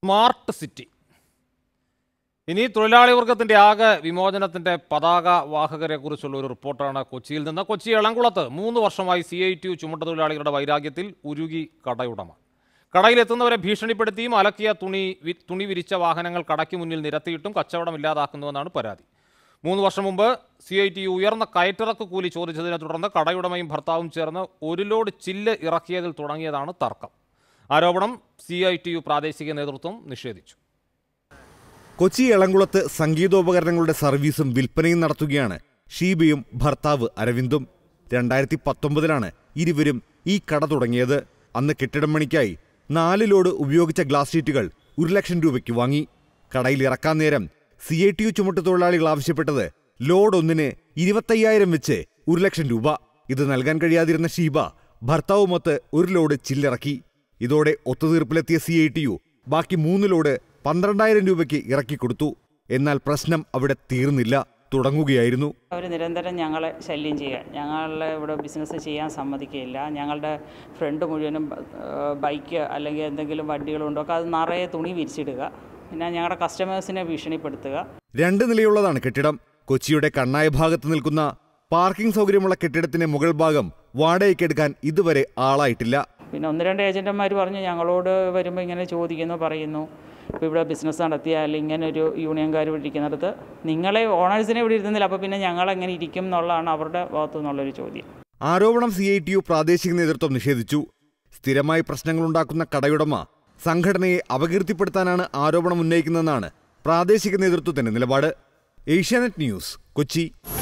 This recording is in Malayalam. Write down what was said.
സ്മാർട്ട് സിറ്റി ഇനി തൊഴിലാളി വർഗത്തിന്റെ ആകെ വിമോചനത്തിന്റെ പതാക വാഹകരെ കുറിച്ചുള്ള ഒരു റിപ്പോർട്ടാണ് കൊച്ചിയിൽ നിന്ന് കൊച്ചി എളംകുളത്ത് മൂന്ന് വർഷമായി സി ഐ ടി യു ചുമട്ടുതൊഴിലാളികളുടെ വൈരാഗ്യത്തിൽ ഉരുകി കടയുടമ കടയിലെത്തുന്നവരെ ഭീഷണിപ്പെടുത്തിയും അലക്കിയ തുണി വി- തുണി വിരിച്ച വാഹനങ്ങൾ കടയ്ക്ക് മുന്നിൽ നിരത്തിയിട്ടും കച്ചവടം ഇല്ലാതാക്കുന്നുവെന്നാണ് പരാതി മൂന്ന് വർഷം മുമ്പ് സി ഐ ടി യു ഉയർന്ന കയറ്റിറക്ക് കൂലി ചോദിച്ചതിനെ തുടർന്ന് കടയുടമയും ഭർത്താവും ചേർന്ന് ഒരു ലോഡ് ചില്ല് ഇറക്കിയതിൽ തുടങ്ങിയതാണ് തർക്കം ആരോപണം സി ഐ ടി യു പ്രാദേശിക നേതൃത്വം നിഷേധിച്ചു കൊച്ചി എളംകുളത്ത് സംഗീതോപകരണങ്ങളുടെ സർവീസും വിൽപ്പനയും നടത്തുകയാണ് ഷീബയും ഭർത്താവ് അരവിന്ദും രണ്ടായിരത്തി പത്തൊമ്പതിലാണ് ഇരുവരും ഈ കട തുടങ്ങിയത് അന്ന് കെട്ടിടം പണിക്കായി നാല് ലോഡ് ഉപയോഗിച്ച ഗ്ലാസ് ഷീറ്റുകൾ ഒരു ലക്ഷം രൂപയ്ക്ക് വാങ്ങി കടയിൽ ഇറക്കാൻ നേരം സി ഐ ടി യു ചുമട്ടുതൊഴിലാളികൾ ആവശ്യപ്പെട്ടത് ലോഡ് ഒന്നിന് ഇരുപത്തയ്യായിരം വെച്ച് ഒരു ലക്ഷം രൂപ ഇത് നൽകാൻ കഴിയാതിരുന്ന ഷീബ ഭർത്താവുമൊത്ത് ഒരു ലോഡ് ചില്ലിറക്കി ഇതോടെ ഒത്തുതീർപ്പിലെത്തിയ സി ഐ ടി യു ബാക്കി മൂന്ന് ലോഡ് പന്ത്രണ്ടായിരം രൂപയ്ക്ക് ഇറക്കിക്കൊടുത്തു എന്നാൽ പ്രശ്നം അവിടെ തീർന്നില്ല തുടങ്ങുകയായിരുന്നു അവർ നിരന്തരം ഞങ്ങളെ ശല്യം ചെയ്യുക ഞങ്ങളെ ഇവിടെ ബിസിനസ് ചെയ്യാൻ സമ്മതിക്കുകയില്ല ഞങ്ങളുടെ ഫ്രണ്ട് മുഴുവനും ഏഹ്, ബൈക്ക് അല്ലെങ്കിൽ എന്തെങ്കിലും വണ്ടികളുണ്ടോ ഒക്കെ അത് നിറയെ തുണി വിരിച്ചിടുക പിന്നെ ഞങ്ങളുടെ കസ്റ്റമേഴ്സിനെ ഭീഷണിപ്പെടുത്തുക രണ്ട് നിലയുള്ളതാണ് കെട്ടിടം കൊച്ചിയുടെ കണ്ണായ ഭാഗത്ത് നിൽക്കുന്ന പാർക്കിംഗ് സൗകര്യമുള്ള കെട്ടിടത്തിന്റെ മുകൾ ഭാഗം വാടകയ്ക്കെടുക്കാൻ ഇതുവരെ ആളായിട്ടില്ല പിന്നെ ഒന്ന് രണ്ട് ഏജൻറ്റന്മാർ പറഞ്ഞു ഞങ്ങളോട് വരുമ്പോൾ ഇങ്ങനെ ചോദിക്കുന്നു പറയുന്നു ഇപ്പോൾ ഇവിടെ ബിസിനസ് നടത്തിയാൽ ഇങ്ങനെ ഒരു യൂണിയൻകാർ ഇവിടെ ഇരിക്കുന്നിടത്ത് നിങ്ങളെ ഓണേഴ്സിനെ ഇവിടെ ഇരുന്നില്ല അപ്പോൾ പിന്നെ ഞങ്ങളെങ്ങനെ ഇരിക്കും എന്നുള്ളതാണ് അവരുടെ ഭാഗത്തു നിന്നുള്ളൊരു ചോദ്യം ആരോപണം സി ഐ ടി യു പ്രാദേശിക നേതൃത്വം നിഷേധിച്ചു സ്ഥിരമായി പ്രശ്നങ്ങളുണ്ടാക്കുന്ന കടയുടമ സംഘടനയെ അപകീർത്തിപ്പെടുത്താനാണ് ആരോപണം ഉന്നയിക്കുന്നതെന്നാണ് പ്രാദേശിക നേതൃത്വത്തിന്റെ നിലപാട് ഏഷ്യാനെറ്റ് ന്യൂസ് കൊച്ചി